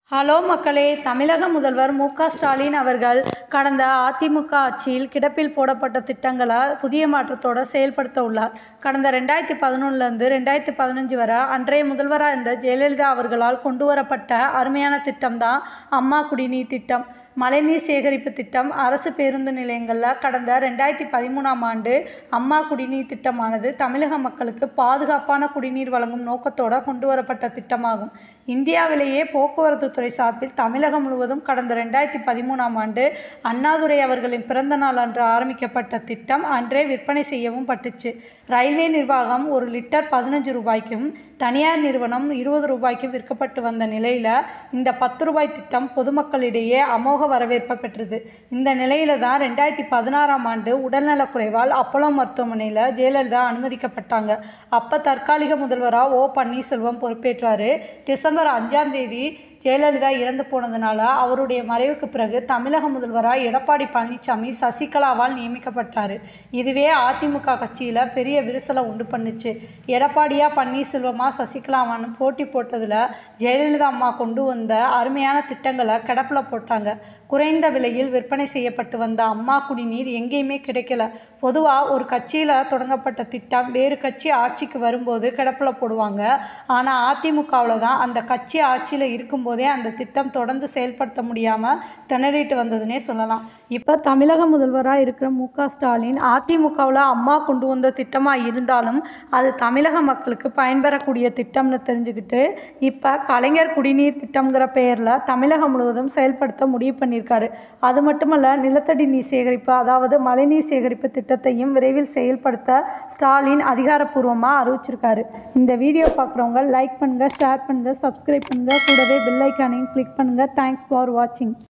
hello மக்களே தமிழக முதல்வர் மு க ஸ்டாலின் அவர்கள் கடந்த அதிமுக ஆட்சியில் கிடப்பில் போடப்பட்ட திட்டங்களை புதிய மாற்றத்தோட செயல்படுத்த உள்ளார் கடந்த ரெண்டாயிரத்தி பதினொன்றுலேருந்து ரெண்டாயிரத்தி பதினஞ்சு வரை அன்றைய முதல்வராக இருந்த ஜெயலலிதா அவர்களால் கொண்டு வரப்பட்ட அருமையான திட்டம் தான் அம்மா குடிநீர் திட்டம் மழைநீர் சேகரிப்பு திட்டம் அரசு பேருந்து நிலையங்களில் கடந்த ரெண்டாயிரத்தி பதிமூணாம் ஆண்டு அம்மா குடிநீர் திட்டமானது தமிழக மக்களுக்கு பாதுகாப்பான குடிநீர் வழங்கும் நோக்கத்தோட கொண்டு வரப்பட்ட திட்டமாகும் இந்தியாவிலேயே போக்குவரத்து துறை சார்பில் தமிழகம் முழுவதும் கடந்த ரெண்டாயிரத்தி பதிமூணாம் ஆண்டு அண்ணாதுரை அவர்களின் பிறந்த நாள் அன்று ஆரம்பிக்கப்பட்ட திட்டம் அன்றே விற்பனை செய்யவும் பட்டுச்சு ரயில்வே நிர்வாகம் ஒரு லிட்டர் பதினஞ்சு ரூபாய்க்கும் தனியார் நிறுவனம் இருபது ரூபாய்க்கும் விற்கப்பட்டு வந்த நிலையில் இந்த பத்து ரூபாய் திட்டம் பொதுமக்களிடையே அமோக வரவேற்பை பெற்றது இந்த நிலையில தான் ரெண்டாயிரத்தி பதினாறாம் ஆண்டு உடல்நலக்குறைவால் அப்போலோ மருத்துவமனையில் ஜெயலலிதா அனுமதிக்கப்பட்டாங்க அப்போ தற்காலிக முதல்வராக ஓ பன்னீர்செல்வம் பொறுப்பேற்றார் டிசம்பர் அஞ்சாம் தேதி ஜெயலலிதா இறந்து போனதுனால அவருடைய மறைவுக்கு பிறகு தமிழக முதல்வராக எடப்பாடி பழனிசாமி சசிகலாவால் நியமிக்கப்பட்டார் இதுவே அதிமுக கட்சியில் பெரிய விரிசலை உண்டு பண்ணுச்சு எடப்பாடியா பன்னீர்செல்வமா சசிகலாவான்னு போட்டி போட்டதில் ஜெயலலிதா அம்மா கொண்டு வந்த அருமையான திட்டங்களை கிடப்பில் போட்டாங்க குறைந்த விலையில் விற்பனை செய்யப்பட்டு வந்த அம்மா குடிநீர் எங்கேயுமே கிடைக்கல பொதுவாக ஒரு கட்சியில் தொடங்கப்பட்ட திட்டம் வேறு கட்சி ஆட்சிக்கு வரும்போது கிடப்பில் போடுவாங்க ஆனால் அதிமுகவில் தான் அந்த கட்சி ஆட்சியில் இருக்கும்போதே அந்த திட்டம் தொடர்ந்து செயல்படுத்த முடியாமல் திணறிட்டு வந்ததுன்னே சொல்லலாம் இப்போ தமிழக முதல்வராக இருக்கிற மு க ஸ்டாலின் அதிமுகவில் அம்மா கொண்டு வந்த திட்டமாக இருந்தாலும் அது தமிழக மக்களுக்கு பயன்பெறக்கூடிய திட்டம்னு தெரிஞ்சுக்கிட்டு இப்போ கலைஞர் குடிநீர் திட்டம்ங்கிற பெயரில் தமிழகம் முழுவதும் செயல்படுத்த முடிவு பண்ணியிருக்காரு அது மட்டுமல்ல நிலத்தடி நீர் சேகரிப்பு அதாவது மழைநீர் சேகரிப்பு திட்டத்தையும் விரைவில் செயல்படுத்த ஸ்டாலின் அதிகாரப்பூர்வமாக அறிவிச்சிருக்காரு இந்த வீடியோ பார்க்குறவங்க லைக் பண்ணுங்கள் ஷேர் பண்ணுங்கள் சப்ஸ்கிரைப் பண்ணுங்கள் கூடவே பெல் ஐக்கானையும் கிளிக் பண்ணுங்கள் தேங்க்ஸ் ஃபார் வாட்சிங்